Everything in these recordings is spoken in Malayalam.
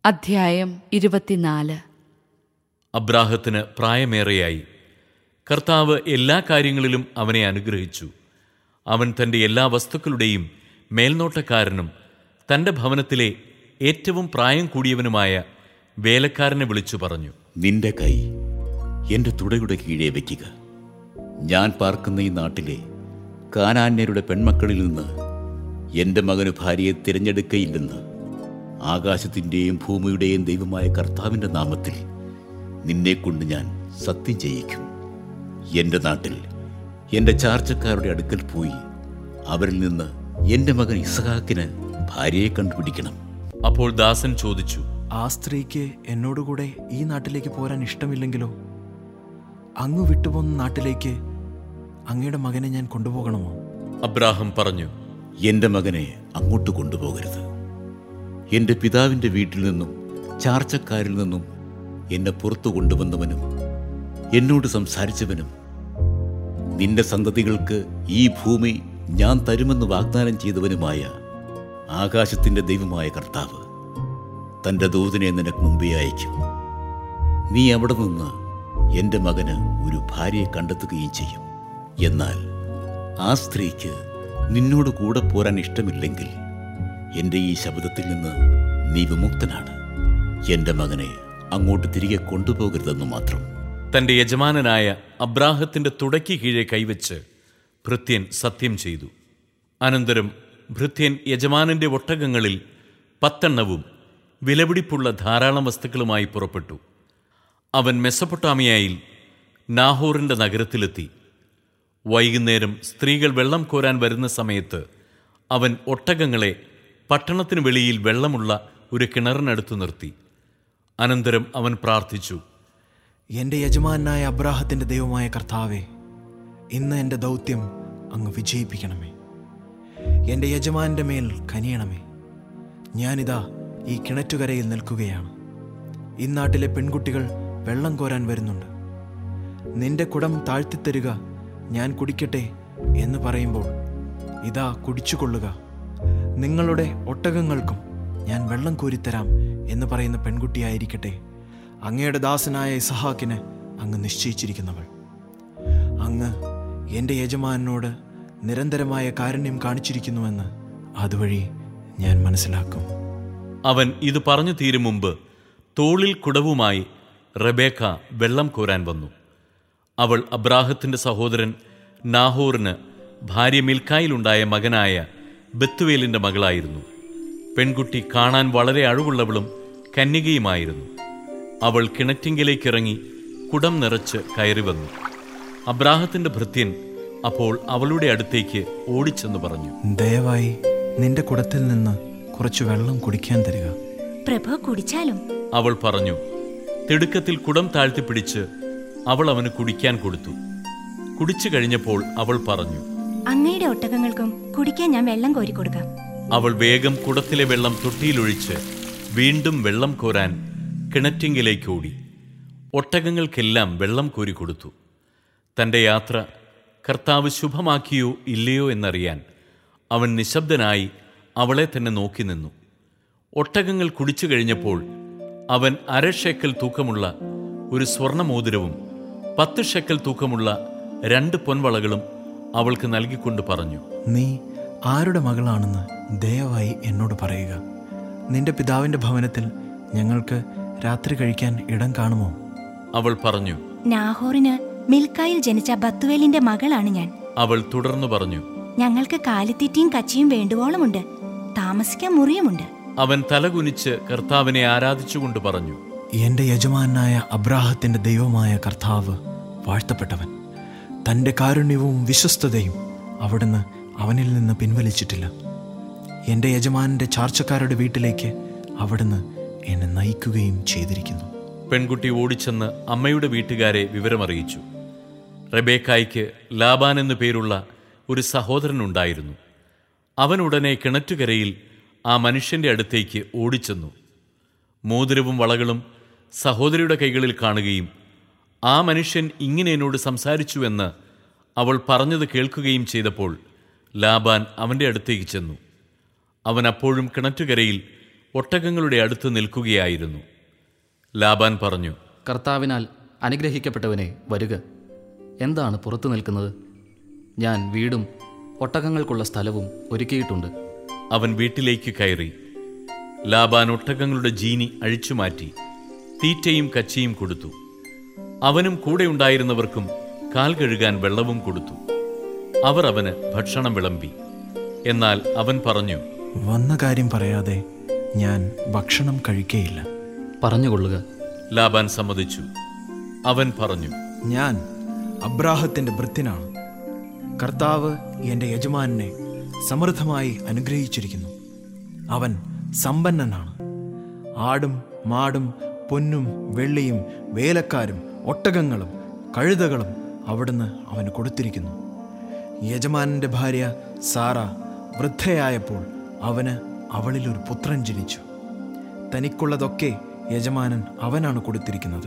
അധ്യായം ഇരുപത്തിനാല് അബ്രാഹത്തിന് പ്രായമേറെയായി കർത്താവ് എല്ലാ കാര്യങ്ങളിലും അവനെ അനുഗ്രഹിച്ചു അവൻ തൻ്റെ എല്ലാ വസ്തുക്കളുടെയും മേൽനോട്ടക്കാരനും തൻ്റെ ഭവനത്തിലെ ഏറ്റവും പ്രായം കൂടിയവനുമായ വേലക്കാരനെ വിളിച്ചു പറഞ്ഞു നിന്റെ കൈ എന്റെ തുടയുടെ കീഴെ വയ്ക്കുക ഞാൻ പാർക്കുന്ന ഈ നാട്ടിലെ കാനാന്യരുടെ പെൺമക്കളിൽ നിന്ന് എന്റെ മകന് ഭാര്യയെ തിരഞ്ഞെടുക്കയില്ലെന്ന് ആകാശത്തിൻ്റെയും ഭൂമിയുടെയും ദൈവമായ കർത്താവിൻ്റെ നാമത്തിൽ നിന്നെക്കൊണ്ട് ഞാൻ സത്യം ചെയ്യിക്കും എൻ്റെ നാട്ടിൽ എൻ്റെ ചാർച്ചക്കാരുടെ അടുക്കൽ പോയി അവരിൽ നിന്ന് എൻ്റെ മകൻ ഇസഹാക്കിന് ഭാര്യയെ കണ്ടുപിടിക്കണം അപ്പോൾ ദാസൻ ചോദിച്ചു ആ സ്ത്രീക്ക് എന്നോടുകൂടെ ഈ നാട്ടിലേക്ക് പോരാൻ ഇഷ്ടമില്ലെങ്കിലോ അങ്ങ് വിട്ടുപോകുന്ന നാട്ടിലേക്ക് അങ്ങയുടെ മകനെ ഞാൻ കൊണ്ടുപോകണമോ അബ്രാഹം പറഞ്ഞു എൻ്റെ മകനെ അങ്ങോട്ട് കൊണ്ടുപോകരുത് എൻ്റെ പിതാവിൻ്റെ വീട്ടിൽ നിന്നും ചാർച്ചക്കാരിൽ നിന്നും എന്നെ പുറത്തു കൊണ്ടുവന്നവനും എന്നോട് സംസാരിച്ചവനും നിന്റെ സന്തതികൾക്ക് ഈ ഭൂമി ഞാൻ തരുമെന്ന് വാഗ്ദാനം ചെയ്തവനുമായ ആകാശത്തിൻ്റെ ദൈവമായ കർത്താവ് തൻ്റെ ദൂതനെ നിനക്ക് മുമ്പേ അയക്കും നീ അവിടെ നിന്ന് എൻ്റെ മകന് ഒരു ഭാര്യയെ കണ്ടെത്തുകയും ചെയ്യും എന്നാൽ ആ സ്ത്രീക്ക് നിന്നോട് കൂടെ പോരാൻ ഇഷ്ടമില്ലെങ്കിൽ എൻ്റെ ഈ ശബ്ദത്തിൽ നിന്ന് നീ വിമുക്തനാണ് എൻ്റെ മകനെ അങ്ങോട്ട് തിരികെ കൊണ്ടുപോകരുതെന്ന് മാത്രം തൻ്റെ യജമാനനായ അബ്രാഹത്തിന്റെ തുടയ്ക്ക് കീഴെ കൈവച്ച് ഭൃത്യൻ സത്യം ചെയ്തു അനന്തരം ഭൃത്യൻ യജമാനന്റെ ഒട്ടകങ്ങളിൽ പത്തെണ്ണവും വിലപിടിപ്പുള്ള ധാരാളം വസ്തുക്കളുമായി പുറപ്പെട്ടു അവൻ മെസ്സപ്പൊട്ടാമിയായിൽ നാഹോറിന്റെ നഗരത്തിലെത്തി വൈകുന്നേരം സ്ത്രീകൾ വെള്ളം കോരാൻ വരുന്ന സമയത്ത് അവൻ ഒട്ടകങ്ങളെ പട്ടണത്തിനു വെളിയിൽ വെള്ളമുള്ള ഒരു കിണറിനടുത്ത് നിർത്തി അനന്തരം അവൻ പ്രാർത്ഥിച്ചു എൻ്റെ യജമാനായ അബ്രാഹത്തിൻ്റെ ദൈവമായ കർത്താവേ ഇന്ന് എൻ്റെ ദൗത്യം അങ്ങ് വിജയിപ്പിക്കണമേ എൻ്റെ യജമാൻ്റെ മേൽ കനിയണമേ ഞാനിതാ ഈ കിണറ്റുകരയിൽ നിൽക്കുകയാണ് ഇന്നാട്ടിലെ പെൺകുട്ടികൾ വെള്ളം കോരാൻ വരുന്നുണ്ട് നിന്റെ കുടം താഴ്ത്തിത്തരിക ഞാൻ കുടിക്കട്ടെ എന്ന് പറയുമ്പോൾ ഇതാ കുടിച്ചുകൊള്ളുക നിങ്ങളുടെ ഒട്ടകങ്ങൾക്കും ഞാൻ വെള്ളം കോരിത്തരാം എന്ന് പറയുന്ന പെൺകുട്ടിയായിരിക്കട്ടെ അങ്ങയുടെ ദാസനായ ഇസഹാക്കിന് അങ്ങ് നിശ്ചയിച്ചിരിക്കുന്നവൾ അങ്ങ് എൻ്റെ യജമാനോട് നിരന്തരമായ കാരുണ്യം കാണിച്ചിരിക്കുന്നുവെന്ന് അതുവഴി ഞാൻ മനസ്സിലാക്കും അവൻ ഇത് പറഞ്ഞു തീരും മുമ്പ് തോളിൽ കുടവുമായി റബേക്ക വെള്ളം കോരാൻ വന്നു അവൾ അബ്രാഹത്തിന്റെ സഹോദരൻ നാഹോറിന് ഭാര്യ മിൽക്കായിലുണ്ടായ മകനായ ബത്തുവേലിന്റെ മകളായിരുന്നു പെൺകുട്ടി കാണാൻ വളരെ അഴകുള്ളവളും കന്യകയുമായിരുന്നു അവൾ കിണറ്റിങ്കിലേക്കിറങ്ങി കുടം നിറച്ച് കയറി വന്നു അബ്രാഹത്തിന്റെ ഭൃത്യൻ അപ്പോൾ അവളുടെ അടുത്തേക്ക് ഓടിച്ചെന്ന് പറഞ്ഞു ദയവായി നിന്റെ കുടത്തിൽ നിന്ന് കുറച്ച് വെള്ളം കുടിക്കാൻ തരിക പ്രഭു കുടിച്ചാലും അവൾ പറഞ്ഞു തിടുക്കത്തിൽ കുടം താഴ്ത്തിപ്പിടിച്ച് അവൾ അവന് കുടിക്കാൻ കൊടുത്തു കുടിച്ചു കഴിഞ്ഞപ്പോൾ അവൾ പറഞ്ഞു അങ്ങയുടെ ഒട്ടകങ്ങൾക്കും കുടിക്കാൻ ഞാൻ വെള്ളം കോരി കൊടുക്കാം അവൾ വേഗം കുടത്തിലെ വെള്ളം തൊട്ടിയിലൊഴിച്ച് വീണ്ടും വെള്ളം കോരാൻ കിണറ്റിങ്കിലേക്ക് ഓടി ഒട്ടകങ്ങൾക്കെല്ലാം വെള്ളം കോരി കൊടുത്തു തൻ്റെ യാത്ര കർത്താവ് ശുഭമാക്കിയോ ഇല്ലയോ എന്നറിയാൻ അവൻ നിശബ്ദനായി അവളെ തന്നെ നോക്കി നിന്നു ഒട്ടകങ്ങൾ കുടിച്ചു കഴിഞ്ഞപ്പോൾ അവൻ അര ഷെക്കൽ തൂക്കമുള്ള ഒരു സ്വർണമോതിരവും പത്ത് ഷെക്കൽ തൂക്കമുള്ള രണ്ട് പൊൻവളകളും അവൾക്ക് നൽകിക്കൊണ്ട് പറഞ്ഞു നീ ആരുടെ മകളാണെന്ന് ദയവായി എന്നോട് പറയുക നിന്റെ പിതാവിൻ്റെ ഭവനത്തിൽ ഞങ്ങൾക്ക് രാത്രി കഴിക്കാൻ ഇടം കാണുമോ അവൾ പറഞ്ഞു നാഹോറിന് മിൽക്കായിൽ ജനിച്ച ബത്തുവേലിന്റെ മകളാണ് ഞാൻ അവൾ തുടർന്നു പറഞ്ഞു ഞങ്ങൾക്ക് കാലിത്തീറ്റയും കച്ചിയും വേണ്ടുവോളമുണ്ട് താമസിക്കാൻ മുറിയുമുണ്ട് അവൻ തലകുനിച്ച് കർത്താവിനെ ആരാധിച്ചുകൊണ്ട് പറഞ്ഞു എൻ്റെ യജമാനായ അബ്രാഹത്തിൻ്റെ ദൈവമായ കർത്താവ് വാഴ്ത്തപ്പെട്ടവൻ തൻ്റെ കാരുണ്യവും വിശ്വസ്തതയും അവിടുന്ന് അവനിൽ നിന്ന് പിൻവലിച്ചിട്ടില്ല എൻ്റെ യജമാനൻ്റെ ചാർച്ചക്കാരുടെ വീട്ടിലേക്ക് അവിടുന്ന് എന്നെ നയിക്കുകയും ചെയ്തിരിക്കുന്നു പെൺകുട്ടി ഓടിച്ചെന്ന് അമ്മയുടെ വീട്ടുകാരെ വിവരമറിയിച്ചു റബേക്കായ്ക്ക് ലാബാൻ എന്നു പേരുള്ള ഒരു സഹോദരനുണ്ടായിരുന്നു അവൻ ഉടനെ കിണറ്റുകരയിൽ ആ മനുഷ്യന്റെ അടുത്തേക്ക് ഓടിച്ചെന്നു മോതിരവും വളകളും സഹോദരിയുടെ കൈകളിൽ കാണുകയും ആ മനുഷ്യൻ ഇങ്ങനെ എന്നോട് സംസാരിച്ചുവെന്ന് അവൾ പറഞ്ഞത് കേൾക്കുകയും ചെയ്തപ്പോൾ ലാബാൻ അവന്റെ അടുത്തേക്ക് ചെന്നു അവൻ അപ്പോഴും കിണറ്റുകരയിൽ ഒട്ടകങ്ങളുടെ അടുത്ത് നിൽക്കുകയായിരുന്നു ലാബാൻ പറഞ്ഞു കർത്താവിനാൽ അനുഗ്രഹിക്കപ്പെട്ടവനെ വരിക എന്താണ് പുറത്തു നിൽക്കുന്നത് ഞാൻ വീടും ഒട്ടകങ്ങൾക്കുള്ള സ്ഥലവും ഒരുക്കിയിട്ടുണ്ട് അവൻ വീട്ടിലേക്ക് കയറി ലാബാൻ ഒട്ടകങ്ങളുടെ ജീനി അഴിച്ചുമാറ്റി തീറ്റയും കച്ചിയും കൊടുത്തു അവനും കൂടെ ഉണ്ടായിരുന്നവർക്കും കാൽ കഴുകാൻ വെള്ളവും കൊടുത്തു അവർ അവന് ഭക്ഷണം വിളമ്പി എന്നാൽ അവൻ പറഞ്ഞു വന്ന കാര്യം പറയാതെ ഞാൻ ഭക്ഷണം കഴിക്കേയില്ല പറഞ്ഞുകൊള്ളുക ലാബാൻ സമ്മതിച്ചു അവൻ പറഞ്ഞു ഞാൻ അബ്രാഹത്തിന്റെ ഭൃത്യനാണ് കർത്താവ് എൻ്റെ യജമാനെ സമൃദ്ധമായി അനുഗ്രഹിച്ചിരിക്കുന്നു അവൻ സമ്പന്നനാണ് ആടും മാടും പൊന്നും വെള്ളിയും വേലക്കാരും ഒട്ടകങ്ങളും കഴുതകളും അവിടുന്ന് അവന് കൊടുത്തിരിക്കുന്നു യജമാനന്റെ ഭാര്യ സാറ വൃദ്ധയായപ്പോൾ അവന് അവളിൽ ഒരു പുത്രൻ ജനിച്ചു തനിക്കുള്ളതൊക്കെ യജമാനൻ അവനാണ് കൊടുത്തിരിക്കുന്നത്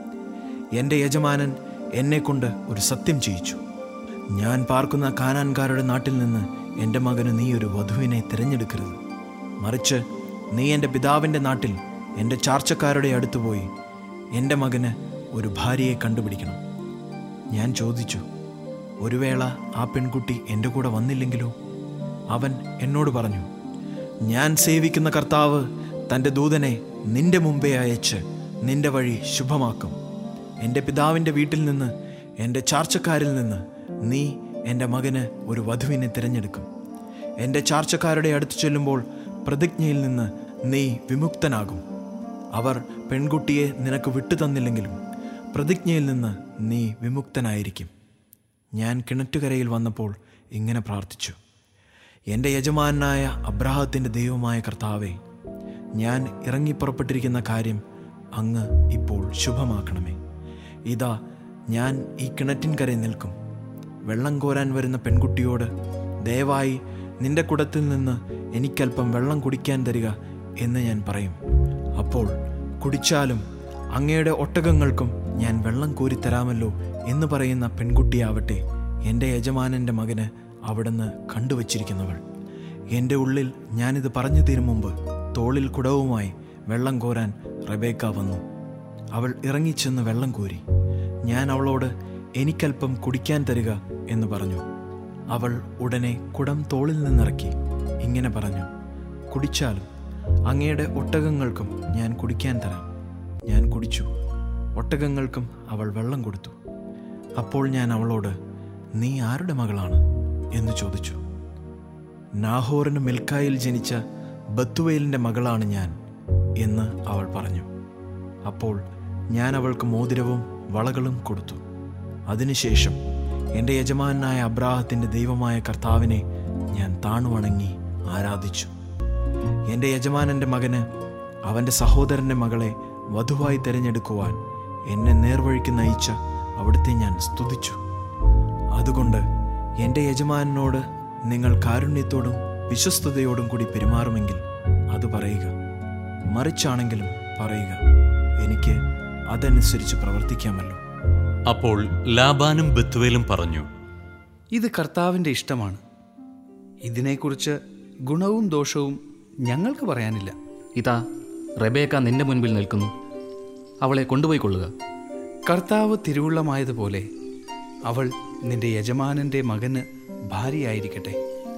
എൻ്റെ യജമാനൻ എന്നെക്കൊണ്ട് ഒരു സത്യം ചെയ്യിച്ചു ഞാൻ പാർക്കുന്ന കാനാൻകാരുടെ നാട്ടിൽ നിന്ന് എൻ്റെ മകന് നീ ഒരു വധുവിനെ തിരഞ്ഞെടുക്കരുത് മറിച്ച് നീ എൻ്റെ പിതാവിൻ്റെ നാട്ടിൽ എൻ്റെ ചാർച്ചക്കാരുടെ അടുത്ത് പോയി എൻ്റെ മകന് ഒരു ഭാര്യയെ കണ്ടുപിടിക്കണം ഞാൻ ചോദിച്ചു ഒരു വേള ആ പെൺകുട്ടി എൻ്റെ കൂടെ വന്നില്ലെങ്കിലോ അവൻ എന്നോട് പറഞ്ഞു ഞാൻ സേവിക്കുന്ന കർത്താവ് തൻ്റെ ദൂതനെ നിന്റെ മുമ്പേ അയച്ച് നിന്റെ വഴി ശുഭമാക്കും എൻ്റെ പിതാവിൻ്റെ വീട്ടിൽ നിന്ന് എൻ്റെ ചാർച്ചക്കാരിൽ നിന്ന് നീ എൻ്റെ മകന് ഒരു വധുവിനെ തിരഞ്ഞെടുക്കും എൻ്റെ ചാർച്ചക്കാരുടെ അടുത്ത് ചെല്ലുമ്പോൾ പ്രതിജ്ഞയിൽ നിന്ന് നീ വിമുക്തനാകും അവർ പെൺകുട്ടിയെ നിനക്ക് വിട്ടു തന്നില്ലെങ്കിലും പ്രതിജ്ഞയിൽ നിന്ന് നീ വിമുക്തനായിരിക്കും ഞാൻ കിണറ്റുകരയിൽ വന്നപ്പോൾ ഇങ്ങനെ പ്രാർത്ഥിച്ചു എൻ്റെ യജമാനായ അബ്രാഹത്തിൻ്റെ ദൈവമായ കർത്താവെ ഞാൻ ഇറങ്ങിപ്പുറപ്പെട്ടിരിക്കുന്ന കാര്യം അങ്ങ് ഇപ്പോൾ ശുഭമാക്കണമേ ഇതാ ഞാൻ ഈ കിണറ്റിൻകരയിൽ നിൽക്കും വെള്ളം കോരാൻ വരുന്ന പെൺകുട്ടിയോട് ദയവായി നിന്റെ കുടത്തിൽ നിന്ന് എനിക്കല്പം വെള്ളം കുടിക്കാൻ തരിക എന്ന് ഞാൻ പറയും അപ്പോൾ കുടിച്ചാലും അങ്ങയുടെ ഒട്ടകങ്ങൾക്കും ഞാൻ വെള്ളം കോരിത്തരാമല്ലോ എന്ന് പറയുന്ന പെൺകുട്ടിയാവട്ടെ എൻ്റെ യജമാനൻ്റെ മകന് അവിടുന്ന് കണ്ടുവച്ചിരിക്കുന്നവൾ എൻ്റെ ഉള്ളിൽ ഞാനിത് പറഞ്ഞു തരും മുമ്പ് തോളിൽ കുടവുമായി വെള്ളം കോരാൻ റബേക്ക വന്നു അവൾ ഇറങ്ങിച്ചെന്ന് വെള്ളം കോരി ഞാൻ അവളോട് എനിക്കല്പം കുടിക്കാൻ തരിക എന്ന് പറഞ്ഞു അവൾ ഉടനെ കുടം തോളിൽ നിന്നിറക്കി ഇങ്ങനെ പറഞ്ഞു കുടിച്ചാലും അങ്ങയുടെ ഒട്ടകങ്ങൾക്കും ഞാൻ കുടിക്കാൻ തരാം ഞാൻ കുടിച്ചു ഒട്ടകങ്ങൾക്കും അവൾ വെള്ളം കൊടുത്തു അപ്പോൾ ഞാൻ അവളോട് നീ ആരുടെ മകളാണ് എന്ന് ചോദിച്ചു നാഹോറിന് മിൽക്കായിൽ ജനിച്ച ബത്തുവേലിൻ്റെ മകളാണ് ഞാൻ എന്ന് അവൾ പറഞ്ഞു അപ്പോൾ ഞാൻ അവൾക്ക് മോതിരവും വളകളും കൊടുത്തു അതിനുശേഷം എൻ്റെ യജമാനായ അബ്രാഹത്തിൻ്റെ ദൈവമായ കർത്താവിനെ ഞാൻ താണുവണങ്ങി ആരാധിച്ചു എൻ്റെ യജമാനൻ്റെ മകന് അവൻ്റെ സഹോദരൻ്റെ മകളെ വധുവായി തിരഞ്ഞെടുക്കുവാൻ എന്നെ നേർവഴിക്ക് നയിച്ച അവിടുത്തെ ഞാൻ സ്തുതിച്ചു അതുകൊണ്ട് എൻ്റെ യജമാനനോട് നിങ്ങൾ കാരുണ്യത്തോടും വിശ്വസ്തയോടും കൂടി പെരുമാറുമെങ്കിൽ അത് പറയുക മറിച്ചാണെങ്കിലും പറയുക എനിക്ക് അതനുസരിച്ച് പ്രവർത്തിക്കാമല്ലോ അപ്പോൾ ലാബാനും ബത്തുവേലും പറഞ്ഞു ഇത് കർത്താവിൻ്റെ ഇഷ്ടമാണ് ഇതിനെക്കുറിച്ച് ഗുണവും ദോഷവും ഞങ്ങൾക്ക് പറയാനില്ല ഇതാ റബേക്ക നിന്റെ മുൻപിൽ നിൽക്കുന്നു അവളെ കൊണ്ടുപോയി കൊള്ളുക കർത്താവ് തിരുവുള്ളമായതുപോലെ അവൾ നിന്റെ യജമാനന്റെ മകന് ഭാര്യയായിരിക്കട്ടെ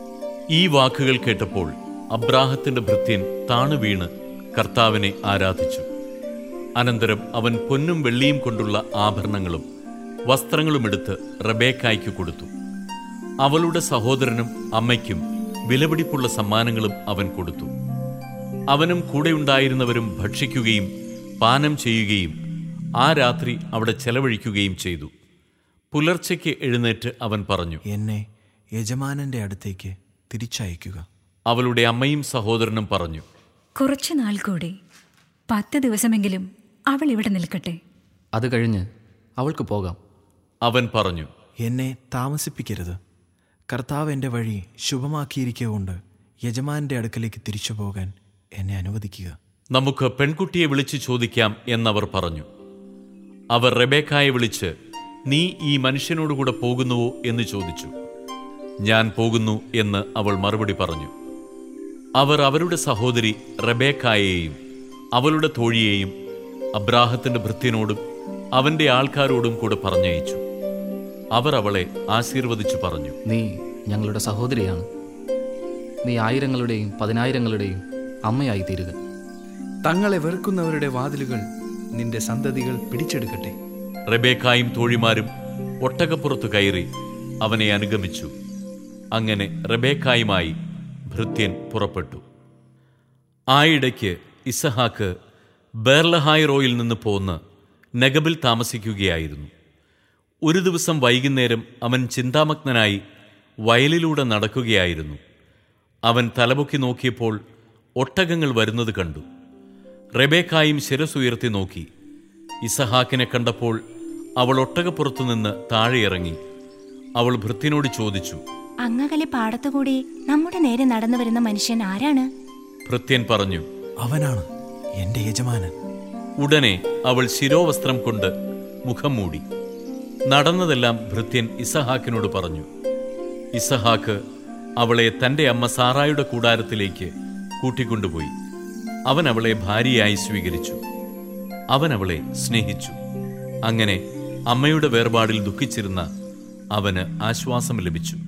ഈ വാക്കുകൾ കേട്ടപ്പോൾ അബ്രാഹത്തിന്റെ ഭൃത്യൻ താണു വീണ് കർത്താവിനെ ആരാധിച്ചു അനന്തരം അവൻ പൊന്നും വെള്ളിയും കൊണ്ടുള്ള ആഭരണങ്ങളും വസ്ത്രങ്ങളും എടുത്ത് റബേക്കായ്ക്ക് കൊടുത്തു അവളുടെ സഹോദരനും അമ്മയ്ക്കും വിലപിടിപ്പുള്ള സമ്മാനങ്ങളും അവൻ കൊടുത്തു അവനും കൂടെയുണ്ടായിരുന്നവരും ഭക്ഷിക്കുകയും പാനം ചെയ്യുകയും ആ രാത്രി അവിടെ ചെലവഴിക്കുകയും ചെയ്തു പുലർച്ചയ്ക്ക് എഴുന്നേറ്റ് അവൻ പറഞ്ഞു എന്നെ യജമാനന്റെ അടുത്തേക്ക് തിരിച്ചയക്കുക അവളുടെ അമ്മയും സഹോദരനും പറഞ്ഞു കുറച്ചു നാൾ കൂടി പത്ത് ദിവസമെങ്കിലും അവൾ ഇവിടെ നിൽക്കട്ടെ അത് കഴിഞ്ഞ് അവൾക്ക് പോകാം അവൻ പറഞ്ഞു എന്നെ താമസിപ്പിക്കരുത് കർത്താവ് എൻ്റെ വഴി ശുഭമാക്കിയിരിക്കൊണ്ട് യജമാനന്റെ അടുക്കലേക്ക് തിരിച്ചു പോകാൻ എന്നെ അനുവദിക്കുക നമുക്ക് പെൺകുട്ടിയെ വിളിച്ചു ചോദിക്കാം എന്നവർ പറഞ്ഞു അവർ റെബേക്കായെ വിളിച്ച് നീ ഈ മനുഷ്യനോടുകൂടെ പോകുന്നുവോ എന്ന് ചോദിച്ചു ഞാൻ പോകുന്നു എന്ന് അവൾ മറുപടി പറഞ്ഞു അവർ അവരുടെ സഹോദരി റബേക്കായെയും അവളുടെ തോഴിയെയും അബ്രാഹത്തിന്റെ ഭൃത്യനോടും അവന്റെ ആൾക്കാരോടും കൂടെ പറഞ്ഞയച്ചു അവർ അവളെ ആശീർവദിച്ചു പറഞ്ഞു നീ ഞങ്ങളുടെ സഹോദരിയാണ് നീ ആയിരങ്ങളുടെയും പതിനായിരങ്ങളുടെയും അമ്മയായി തീരുക തങ്ങളെ വെറുക്കുന്നവരുടെ വാതിലുകൾ നിന്റെ സന്തതികൾ പിടിച്ചെടുക്കട്ടെ റബേക്കായും തോഴിമാരും ഒട്ടകപ്പുറത്ത് കയറി അവനെ അനുഗമിച്ചു അങ്ങനെ റബേക്കായുമായി ഭൃത്യൻ പുറപ്പെട്ടു ആയിടയ്ക്ക് ഇസഹാക്ക് ബേർലഹായ് റോയിൽ നിന്ന് പോന്ന് നഗബിൽ താമസിക്കുകയായിരുന്നു ഒരു ദിവസം വൈകുന്നേരം അവൻ ചിന്താമഗ്നനായി വയലിലൂടെ നടക്കുകയായിരുന്നു അവൻ തലപൊക്കി നോക്കിയപ്പോൾ ഒട്ടകങ്ങൾ വരുന്നത് കണ്ടു റെബേക്കായും ശിരസുയർത്തി നോക്കി ഇസഹാക്കിനെ കണ്ടപ്പോൾ അവൾ ഒട്ടകപ്പുറത്തു നിന്ന് താഴെ ഇറങ്ങി അവൾ ഭൃത്യനോട് ചോദിച്ചു അങ്ങകലെ പാടത്തുകൂടി നമ്മുടെ നേരെ നടന്നു വരുന്ന മനുഷ്യൻ ആരാണ് ഭൃത്യൻ പറഞ്ഞു അവനാണ് എൻ്റെ യജമാനൻ ഉടനെ അവൾ ശിരോവസ്ത്രം കൊണ്ട് മുഖം മൂടി നടന്നതെല്ലാം ഭൃത്യൻ ഇസഹാക്കിനോട് പറഞ്ഞു ഇസഹാക്ക് അവളെ തന്റെ അമ്മ സാറായുടെ കൂടാരത്തിലേക്ക് കൂട്ടിക്കൊണ്ടുപോയി അവൻ അവളെ ഭാര്യയായി സ്വീകരിച്ചു അവൻ അവളെ സ്നേഹിച്ചു അങ്ങനെ അമ്മയുടെ വേർപാടിൽ ദുഃഖിച്ചിരുന്ന അവന് ആശ്വാസം ലഭിച്ചു